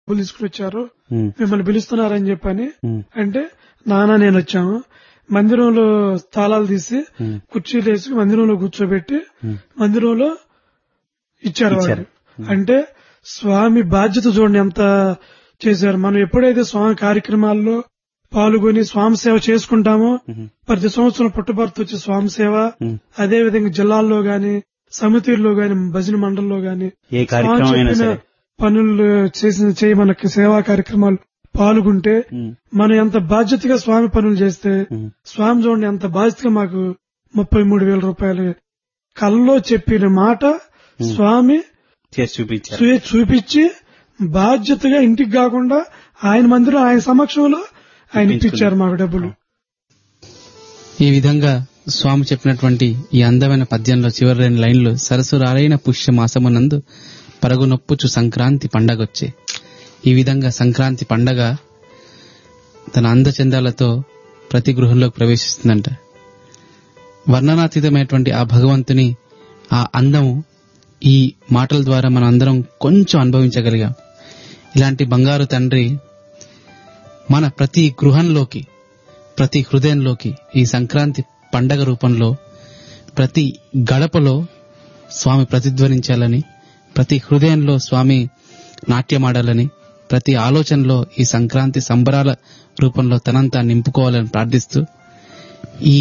డబ్బులు తీసుకుని వచ్చారు ఉమ్, మిమ్మల్ని పిలుస్తున్నారని చెప్పని ఉమ్, అంటే నాన్న నేను వచ్చాము మందిరంలో తాళాలు తీసి ఉమ్, కుర్చీలు వేసి మందిరంలో కూర్చోబెట్టి ఉమ్. మందిరంలో ఇచ్చారు ఇచ్చారు. వాళ్ళు అంటే స్వామి బాధ్యత చూడండి ఎంత చేశారు మనం ఎప్పుడైతే స్వామి కార్యక్రమాల్లో పాల్గొని స్వామి సేవ చేసుకుంటామో ఉమ్, ప్రతి సంవత్సరం పుట్టుబర్త్ వచ్చే స్వామి సేవ ఉమ్. అదే విధంగా జిల్లాల్లో గాని సమితిల్లో గాని భజన మండల్లో గాని ఏ కార్యక్రమం అయినా చెప్పిన సరే పనులు చేసిన చేయి మనకి సేవా కార్యక్రమాలు పాల్గొంటే ఉమ్, మనం ఎంత బాధ్యతగా స్వామి పనులు చేస్తే ఉమ్, స్వామి చూడండి ఎంత బాధ్యతగా మాకు ముప్పై మూడు వేల రూపాయలు కల్లో చెప్పిన మాట స్వామి చేసి చూపించారు చూ- చూపించి బాధ్యతగా ఇంటికి కాకుండా ఆయన మందిరం ఆయన సమక్షంలో ఆయన ఇప్పించారు మాకు డబ్బులు ఈ విధంగా స్వామి చెప్పినటువంటి ఈ అందమైన పద్యంలో చివరి రెండు లైన్లు సరసురాలైన పుష్య మాసమునందు పరగునొప్పుచు సంక్రాంతి పండగొచ్చే ఈ విధంగా సంక్రాంతి పండగ తన అందచందాలతో ప్రతి గృహంలోకి ప్రవేశిస్తుందంట వర్ణనాతీతమైనటువంటి ఆ భగవంతుని ఆ అందము ఈ మాటల ద్వారా మనం అందరం కొంచెం అనుభవించగలిగాం ఇలాంటి బంగారు తండ్రి మన ప్రతి గృహంలోకి ప్రతి హృదయంలోకి ఈ సంక్రాంతి పండగ రూపంలో ప్రతి గడపలో స్వామి ప్రతిధ్వనించాలని ప్రతి హృదయంలో స్వామి నాట్యమాడాలని ప్రతి ఆలోచనలో ఈ సంక్రాంతి సంబరాల రూపంలో తనంతా నింపుకోవాలని ప్రార్థిస్తూ ఈ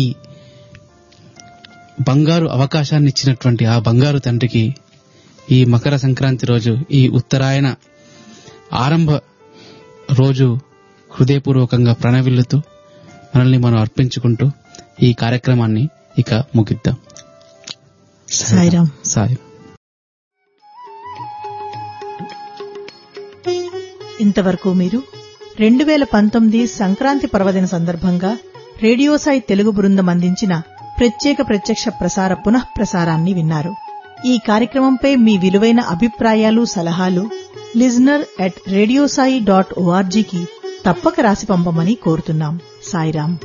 బంగారు అవకాశాన్ని ఇచ్చినటువంటి ఆ బంగారు తండ్రికి ఈ మకర సంక్రాంతి రోజు ఈ ఉత్తరాయణ ఆరంభ రోజు హృదయపూర్వకంగా ప్రణవిల్లుతూ మనల్ని మనం అర్పించుకుంటూ ఈ కార్యక్రమాన్ని ఇక ముగిద్దాం సాయిరాం. సాయి ఇంతవరకు మీరు రెండు వేల పంతొమ్మిది సంక్రాంతి పర్వదిన సందర్భంగా రేడియో సాయి తెలుగు బృందం అందించిన ప్రత్యేక ప్రత్యక్ష ప్రసార పునః ప్రసారాన్ని విన్నారు ఈ కార్యక్రమంపై మీ విలువైన అభిప్రాయాలు సలహాలు లిజనర్ అట్ రేడియోసాయి డాట్ ఓఆర్జీకి తప్పక రాసి పంపమని కోరుతున్నాం సాయిరాం